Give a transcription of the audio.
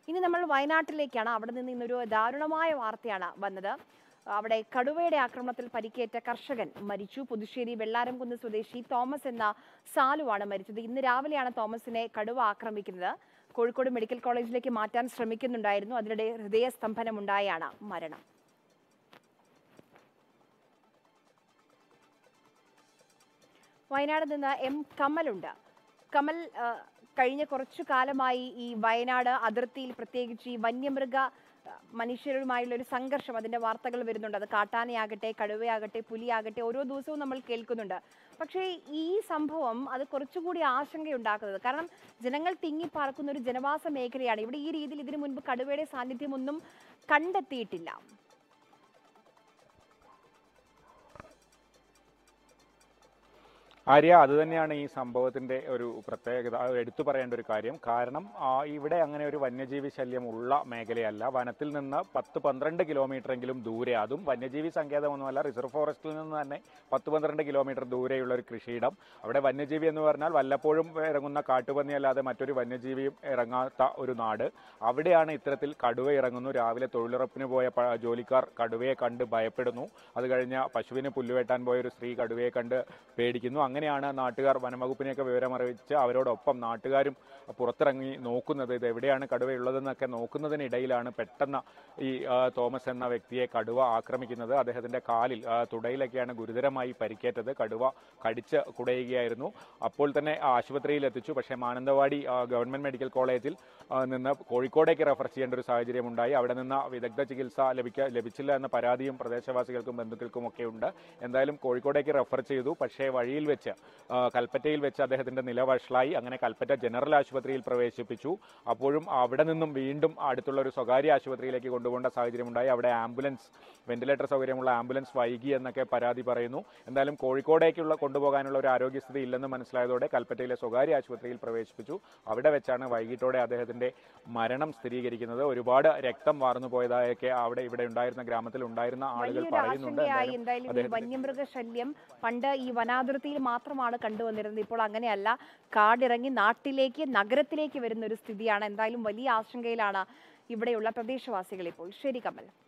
ഇനി നമ്മൾ വയനാട്ടിലേക്കാണ് അവിടെ നിന്ന് ഇന്നൊരു ദാരുണമായ വാർത്തയാണ് വന്നത് അവിടെ കടുവയുടെ ആക്രമണത്തിൽ പരിക്കേറ്റ കർഷകൻ മരിച്ചു പുതുശ്ശേരി വെള്ളാരംകുന്ന് സ്വദേശി തോമസ് എന്ന സാലുവാണ് മരിച്ചത് ഇന്ന് രാവിലെയാണ് തോമസിനെ കടുവ ആക്രമിക്കുന്നത് കോഴിക്കോട് മെഡിക്കൽ കോളേജിലേക്ക് മാറ്റാൻ ശ്രമിക്കുന്നുണ്ടായിരുന്നു അതിനിടെ ഹൃദയസ്തംഭനമുണ്ടായാണ് മരണം വയനാട് നിന്ന് എം കമലുണ്ട് കമൽ ആ, കഴിഞ്ഞ കുറച്ചു കാലമായി ഈ വയനാട് അതിർത്തിയിൽ പ്രത്യേകിച്ച് ഈ വന്യമൃഗ ആ, മനുഷ്യരുമായുള്ള ഒരു സംഘർഷം അതിന്റെ വാർത്തകൾ വരുന്നുണ്ട് അത് കാട്ടാനയാകട്ടെ കടുവയാകട്ടെ പുലിയാകട്ടെ ഓരോ ദിവസവും നമ്മൾ കേൾക്കുന്നുണ്ട് പക്ഷേ ഈ സംഭവം അത് കുറച്ചുകൂടി ആശങ്കയുണ്ടാക്കുന്നത് കാരണം ജനങ്ങൾ തിങ്ങിപ്പാർക്കുന്ന ഒരു ജനവാസ മേഖലയാണ് ഇവിടെ ഈ രീതിയിൽ ഇതിനു മുൻപ് കടുവയുടെ സാന്നിധ്യമൊന്നും കണ്ടെത്തിയിട്ടില്ല ആര്യ അത് തന്നെയാണ് ഈ സംഭവത്തിന്റെ ഒരു പ്രത്യേകത അത് എടുത്തു പറയേണ്ട ഒരു കാര്യം കാരണം ആ, ഇവിടെ അങ്ങനെ ഒരു വന്യജീവി ശല്യം ഉള്ള മേഖലയല്ല വനത്തിൽ നിന്ന് പത്ത് പന്ത്രണ്ട് കിലോമീറ്റർ എങ്കിലും ദൂരെ അതും വന്യജീവി സങ്കേതമൊന്നുമല്ല റിസർവ് ഫോറസ്റ്റിൽ നിന്ന് തന്നെ പത്ത് പന്ത്രണ്ട് കിലോമീറ്റർ ദൂരെയുള്ള ഒരു കൃഷിയിടം അവിടെ വന്യജീവി എന്ന് പറഞ്ഞാൽ വല്ലപ്പോഴും ഇറങ്ങുന്ന കാട്ടുപന്നി അല്ലാതെ മറ്റൊരു വന്യജീവിയും ഇറങ്ങാത്ത ഒരു നാട് അവിടെയാണ് ഇത്തരത്തിൽ കടുവ ഇറങ്ങുന്നു രാവിലെ തൊഴിലുറപ്പിന് പോയ പ- ജോലിക്കാർ കടുവയെ കണ്ട് ഭയപ്പെടുന്നു അത് കഴിഞ്ഞ പശുവിന് പുല്ലുവെട്ടാൻ പോയ ഒരു സ്ത്രീ കടുവയെ കണ്ട് പേടിക്കുന്നു അങ്ങനെയാണ് നാട്ടുകാർ വനംവകുപ്പിനെയൊക്കെ വിവരമറിയിച്ച് അവരോടൊപ്പം നാട്ടുകാരും പുറത്തിറങ്ങി നോക്കുന്നത് ഇത് എവിടെയാണ് കടുവയുള്ളതെന്നൊക്കെ നോക്കുന്നതിനിടയിലാണ് പെട്ടെന്ന് ഈ ആ, തോമസ് എന്ന വ്യക്തിയെ കടുവ ആക്രമിക്കുന്നത് അദ്ദേഹത്തിന്റെ കാലിൽ ആ, തുടയിലൊക്കെയാണ് ഗുരുതരമായി പരിക്കേറ്റത് കടുവ കടിച്ച് കുടയുകയായിരുന്നു അപ്പോൾ തന്നെ ആശുപത്രിയിൽ എത്തിച്ചു പക്ഷേ മാനന്തവാടി ആ, ഗവൺമെന്റ് മെഡിക്കൽ കോളേജിൽ ആ, നിന്ന് കോഴിക്കോടേക്ക് റെഫർ ചെയ്യേണ്ട ഒരു സാഹചര്യം ഉണ്ടായി അവിടെ നിന്ന് വിദഗ്ധ ചികിത്സ ലഭിക്ക ലഭിച്ചില്ല എന്ന പരാതിയും പ്രദേശവാസികൾക്കും ബന്ധുക്കൾക്കും ഒക്കെ ഉണ്ട് എന്തായാലും കോഴിക്കോടേക്ക് റെഫർ ചെയ്തു പക്ഷേ വഴിയിൽ വെച്ച് ആ, കൽപ്പറ്റയിൽ വെച്ച് അദ്ദേഹത്തിന്റെ നില വഷളായി അങ്ങനെ കൽപ്പറ്റ ജനറൽ ആശുപത്രിയിൽ പ്രവേശിപ്പിച്ചു അപ്പോഴും അവിടെ നിന്നും വീണ്ടും അടുത്തുള്ള ഒരു സ്വകാര്യ ആശുപത്രിയിലേക്ക് കൊണ്ടുപോകേണ്ട സാഹചര്യമുണ്ടായി അവിടെ ആംബുലൻസ് വെന്റിലേറ്റർ സൗകര്യമുള്ള ആംബുലൻസ് വൈകി എന്നൊക്കെ പരാതി പറയുന്നു എന്തായാലും കോഴിക്കോടേക്കുള്ള കൊണ്ടുപോകാനുള്ള ഒരു ആരോഗ്യസ്ഥിതി ഇല്ലെന്ന് മനസ്സിലായതോടെ കൽപ്പറ്റയിലെ സ്വകാര്യ ആശുപത്രിയിൽ പ്രവേശിപ്പിച്ചു അവിടെ വെച്ചാണ് വൈകിട്ടോടെ അദ്ദേഹത്തിന്റെ മരണം സ്ഥിരീകരിക്കുന്നത് ഒരുപാട് രക്തം വാർന്നു പോയതായൊക്കെ അവിടെ ഇവിടെ ഉണ്ടായിരുന്ന ഗ്രാമത്തിൽ ഉണ്ടായിരുന്ന ആളുകൾ വലിയൊരു പറയുന്നുണ്ട് ആശങ്കയായി എന്തായാലും എന്തായാലും ഈ അദ്ദേഹത്തിന് വന്യമൃഗ ശല്യം പണ്ട് ഈ വനാതിർത്തിയിൽ മാത്രമാണ് കണ്ടുവന്നിരുന്നത് ഇപ്പോൾ അങ്ങനെയല്ല കാടിറങ്ങി നാട്ടിലേക്ക് നഗരത്തിലേക്ക് വരുന്ന ഒരു സ്ഥിതിയാണ് എന്തായാലും വലിയ ആശങ്കയിലാണ് ഇവിടെയുള്ള പ്രദേശവാസികൾ ഇപ്പോൾ ശരി കമൽ